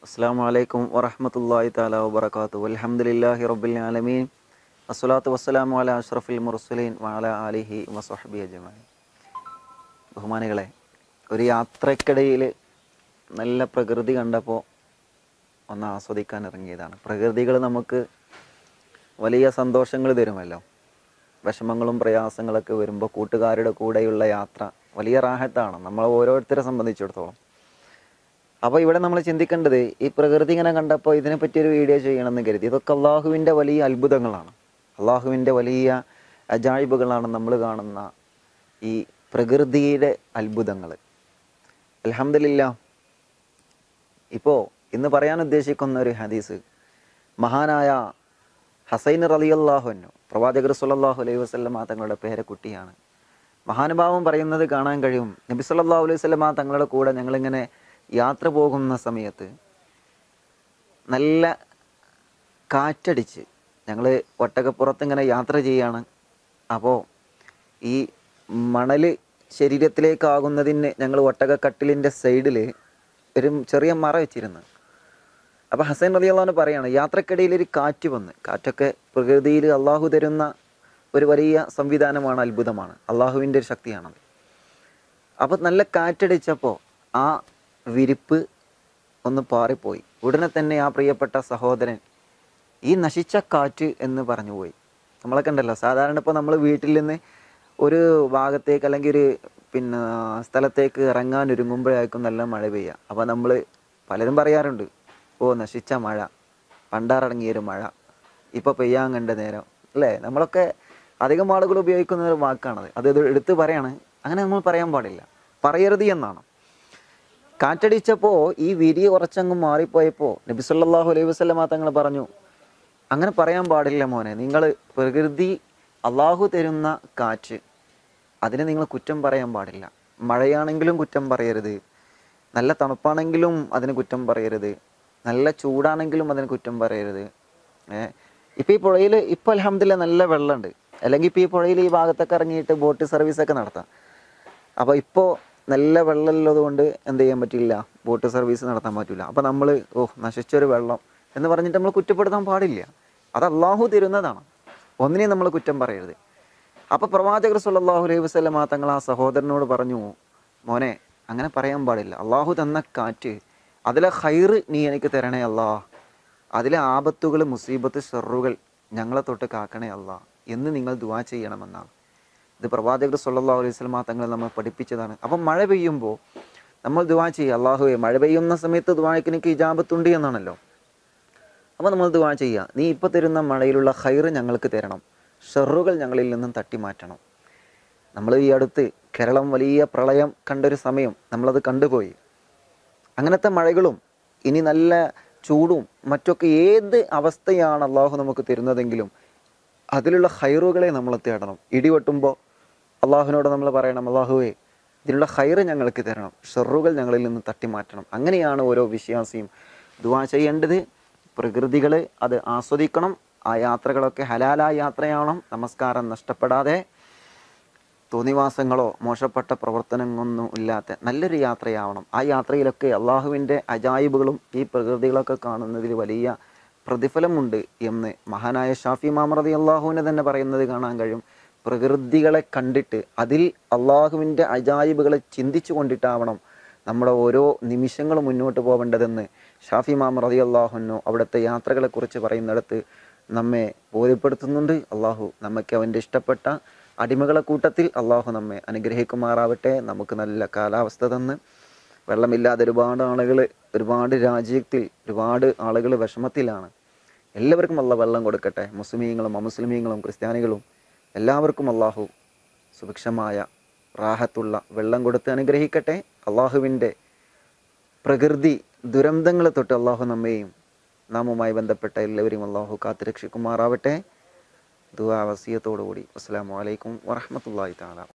അസ്സാം വലൈക്കും വറഹമത്തല്ലാഹി താല വബർക്കാത്തു അലഹമുല്ലാഹി റബ്ബിൽ ആലമീൻ അസ്സലാത്തു വസ്സലാമു അല അഷ്റഫുൽ മുർസലീൻ വാല അലിഹി വസഹബി അജമായി ബഹുമാനികളെ ഒരു യാത്രക്കിടയിൽ നല്ല പ്രകൃതി കണ്ടപ്പോൾ ഒന്ന് ആസ്വദിക്കാൻ ഇറങ്ങിയതാണ് പ്രകൃതികൾ നമുക്ക് വലിയ സന്തോഷങ്ങൾ തരുമല്ലോ വിഷമങ്ങളും പ്രയാസങ്ങളൊക്കെ വരുമ്പോൾ കൂട്ടുകാരുടെ കൂടെയുള്ള യാത്ര വലിയ റാഹത്താണ് നമ്മൾ ഓരോരുത്തരെ സംബന്ധിച്ചിടത്തോളം അപ്പോൾ ഇവിടെ നമ്മൾ ചിന്തിക്കേണ്ടത് ഈ പ്രകൃതി ഇങ്ങനെ കണ്ടപ്പോൾ ഇതിനെപ്പറ്റി ഒരു വീഡിയോ ചെയ്യണമെന്ന് കരുതി ഇതൊക്കെ അള്ളാഹുവിൻ്റെ വലിയ അത്ഭുതങ്ങളാണ് അള്ളാഹുവിൻ്റെ വലിയ അജായിബുകളാണ് നമ്മൾ കാണുന്ന ഈ പ്രകൃതിയുടെ അത്ഭുതങ്ങൾ അലഹമില്ല ഇപ്പോൾ ഇന്ന് പറയാൻ ഉദ്ദേശിക്കുന്ന ഒരു ഹദീസ് മഹാനായ ഹസൈൻ റലി അള്ളാഹുനു പ്രവാചകർ സുല്ലാഹു അലൈഹി വസ്ലമ തങ്ങളുടെ പേരക്കുട്ടിയാണ് മഹാനുഭാവം പറയുന്നത് കാണാൻ കഴിയും നബി സല്ലല്ലാഹു അലൈഹി വസല്ലമ തങ്ങളുടെ കൂടെ ഞങ്ങളിങ്ങനെ യാത്ര പോകുന്ന സമയത്ത് നല്ല കാറ്റടിച്ച് ഞങ്ങൾ ഒട്ടകപ്പുറത്ത് ഇങ്ങനെ യാത്ര ചെയ്യാണ് അപ്പോൾ ഈ മണൽ ശരീരത്തിലേക്കാകുന്നതിന് ഞങ്ങൾ ഒട്ടകക്കട്ടിലിൻ്റെ സൈഡിൽ ഒരു ചെറിയ മറ വെച്ചിരുന്നു അപ്പോൾ ഹസൻ അലി അള്ളഹാന് പറയാണ് യാത്രക്കിടയിൽ ഒരു കാറ്റ് വന്ന് കാറ്റൊക്കെ പ്രകൃതിയിൽ അള്ളാഹു തരുന്ന ഒരു വലിയ സംവിധാനമാണ് അത്ഭുതമാണ് അള്ളാഹുവിൻ്റെ ഒരു ശക്തിയാണത് അപ്പോൾ നല്ല കാറ്റടിച്ചപ്പോൾ ആ വിരിപ്പ് ഒന്ന് പാറിപ്പോയി ഉടനെ തന്നെ ആ പ്രിയപ്പെട്ട സഹോദരൻ ഈ നശിച്ച കാറ്റ് എന്ന് പറഞ്ഞു പോയി നമ്മളൊക്കെ ഉണ്ടല്ലോ സാധാരണ ഇപ്പോൾ നമ്മൾ വീട്ടിൽ നിന്ന് ഒരു ഭാഗത്തേക്ക് അല്ലെങ്കിൽ ഒരു പിന്നെ സ്ഥലത്തേക്ക് ഇറങ്ങാൻ ഒരുങ്ങുമ്പോഴായിരിക്കും നല്ല മഴ പെയ്യുക അപ്പോൾ നമ്മൾ പലരും പറയാറുണ്ട് ഓ നശിച്ച മഴ പണ്ടാറടങ്ങിയൊരു മഴ ഇപ്പോൾ പെയ്യാൻ കണ്ട നേരം അല്ലേ നമ്മളൊക്കെ അധികം ആളുകൾ ഉപയോഗിക്കുന്ന ഒരു വാക്കാണത് അത് ഇത് എടുത്ത് പറയാണ് അങ്ങനെ നമ്മൾ പറയാൻ പാടില്ല പറയരുത് എന്നാണ് കാറ്റടിച്ചപ്പോൾ ഈ വിരി കുറച്ചങ്ങ് മാറിപ്പോയപ്പോൾ നബി സല്ലല്ലാഹു അലൈഹി വസല്ലമ തങ്ങൾ പറഞ്ഞു അങ്ങനെ പറയാൻ പാടില്ല മോനെ നിങ്ങൾ പ്രകൃതി അള്ളാഹു തരുന്ന കാറ്റ് അതിനെ നിങ്ങൾ കുറ്റം പറയാൻ പാടില്ല മഴയാണെങ്കിലും കുറ്റം പറയരുത് നല്ല തണുപ്പാണെങ്കിലും അതിന് കുറ്റം പറയരുത് നല്ല ചൂടാണെങ്കിലും അതിന് കുറ്റം പറയരുത് ഏഹ് ഇപ്പം ഈ പുഴയിൽ ഇപ്പം അലഹമ്മദില്ല നല്ല വെള്ളമുണ്ട് അല്ലെങ്കിൽ ഇപ്പം ഈ പുഴയിൽ ഈ ഭാഗത്തൊക്കെ ഇറങ്ങിയിട്ട് ബോട്ട് സർവീസൊക്കെ നടത്താം അപ്പോൾ ഇപ്പോൾ നല്ല വെള്ളമുള്ളത് കൊണ്ട് എന്ത് ചെയ്യാൻ പറ്റില്ല ബോട്ട് സർവീസ് നടത്താൻ പറ്റില്ല അപ്പോൾ നമ്മൾ ഓ നശിച്ചൊരു വെള്ളം എന്ന് പറഞ്ഞിട്ട് നമ്മൾ കുറ്റപ്പെടുത്താൻ പാടില്ല അത് അള്ളാഹു തരുന്നതാണ് ഒന്നിനെയും നമ്മൾ കുറ്റം പറയരുത് അപ്പോൾ പ്രവാചകർ സല്ലല്ലാഹു അലൈഹി വസല്ലമ തങ്ങൾ ആ സഹോദരനോട് പറഞ്ഞു മോനെ അങ്ങനെ പറയാൻ പാടില്ല അള്ളാഹു തന്ന കാറ്റ് അതിലെ ഹൈറ് നീ എനിക്ക് തരണേ അല്ലാ അതിലെ ആപത്തുകൾ മുസീബത്ത് ഷെറുകൾ ഞങ്ങളെ തൊട്ട് കാക്കണേ അല്ലാ എന്ന് നിങ്ങൾ ദുവാ ചെയ്യണമെന്നാണ് ഇത് പ്രവാചകർ സല്ലല്ലാഹു അലൈഹി വസല്ലമ തങ്ങൾ നമ്മൾ പഠിപ്പിച്ചതാണ് അപ്പം മഴ പെയ്യുമ്പോൾ നമ്മൾ ദുവാ ചെയ്യുക അള്ളാഹുവെ മഴ പെയ്യുന്ന സമയത്ത് ദുവായ്ക്ക് എനിക്ക് ഇജാബത്തുണ്ട് എന്നാണല്ലോ അപ്പോൾ നമ്മൾ ദുവാ ചെയ്യുക നീ ഇപ്പോൾ തരുന്ന മഴയിലുള്ള ഹൈറ് ഞങ്ങൾക്ക് തരണം ഷെറുകൾ ഞങ്ങളിൽ നിന്നും തട്ടി മാറ്റണം നമ്മൾ ഈ അടുത്ത് കേരളം വലിയ പ്രളയം കണ്ടൊരു സമയം നമ്മളത് കണ്ടുപോയി അങ്ങനത്തെ മഴകളും ഇനി നല്ല ചൂടും മറ്റൊക്കെ ഏത് അവസ്ഥയാണ് അള്ളാഹു നമുക്ക് തരുന്നതെങ്കിലും അതിലുള്ള ഹൈറുകളെ നമ്മൾ തേടണം ഇടിവെട്ടുമ്പോൾ അള്ളാഹുവിനോട് നമ്മൾ പറയണം അള്ളാഹുവേ ഇതിനുള്ള ഹൈറ് ഞങ്ങൾക്ക് തരണം ഷെറുകൾ ഞങ്ങളിൽ നിന്ന് തട്ടി മാറ്റണം അങ്ങനെയാണ് ഓരോ വിശ്വാസിയും ദുവാ ചെയ്യേണ്ടത് പ്രകൃതികൾ അത് ആസ്വദിക്കണം ആ യാത്രകളൊക്കെ ഹലാലായ യാത്രയാവണം നമസ്കാരം നഷ്ടപ്പെടാതെ തോന്നിവാസങ്ങളോ മോശപ്പെട്ട പ്രവർത്തനങ്ങളൊന്നും ഇല്ലാത്ത നല്ലൊരു യാത്രയാവണം ആ യാത്രയിലൊക്കെ അള്ളാഹുവിൻ്റെ അജായിബുകളും ഈ പ്രകൃതികളൊക്കെ കാണുന്നതിൽ വലിയ പ്രതിഫലമുണ്ട് എന്ന് മഹാനായ ഷാഫി മാമറതി അള്ളാഹുവിനെ തന്നെ പറയുന്നത് കാണാൻ കഴിയും പ്രകൃതികളെ കണ്ടിട്ട് അതിൽ അള്ളാഹുവിൻ്റെ അജായിബുകളെ ചിന്തിച്ചു കൊണ്ടിട്ടാവണം നമ്മുടെ ഓരോ നിമിഷങ്ങളും മുന്നോട്ട് പോകേണ്ടതെന്ന് ഷാഫി മാമറതി അള്ളാഹുനോ അവിടുത്തെ യാത്രകളെക്കുറിച്ച് പറയുന്നിടത്ത് നമ്മെ ബോധ്യപ്പെടുത്തുന്നുണ്ട് അള്ളാഹു നമുക്ക് അവൻ്റെ ഇഷ്ടപ്പെട്ട അടിമകളെ കൂട്ടത്തിൽ അള്ളാഹു നമ്മെ അനുഗ്രഹിക്കുമാറാവട്ടെ നമുക്ക് നല്ല കാലാവസ്ഥ തന്ന് വെള്ളമില്ലാതെ ഒരുപാട് ആളുകൾ ഒരുപാട് രാജ്യത്തിൽ ഒരുപാട് ആളുകൾ വിഷമത്തിലാണ് എല്ലാവർക്കും അല്ല വെള്ളം കൊടുക്കട്ടെ മുസ്ലിമീങ്ങളും അമുസ്ലിമീങ്ങളും ക്രിസ്ത്യാനികളും എല്ലാവർക്കും അള്ളാഹു സുഭിക്ഷമായ റാഹത്തുള്ള വെള്ളം കൊടുത്ത് അനുഗ്രഹിക്കട്ടെ അള്ളാഹുവിൻ്റെ പ്രകൃതി ദുരന്തങ്ങളെ തൊട്ട് അള്ളാഹു നമ്മെയും നാമുമായി ബന്ധപ്പെട്ട എല്ലാവരെയും അള്ളാഹു കാത്തുരക്ഷിക്കുമാറാവട്ടെ ദുവാ വസിയത്തോടുകൂടി അസ്സാം വലൈക്കും വറഹമത്തല്ലാഹി താല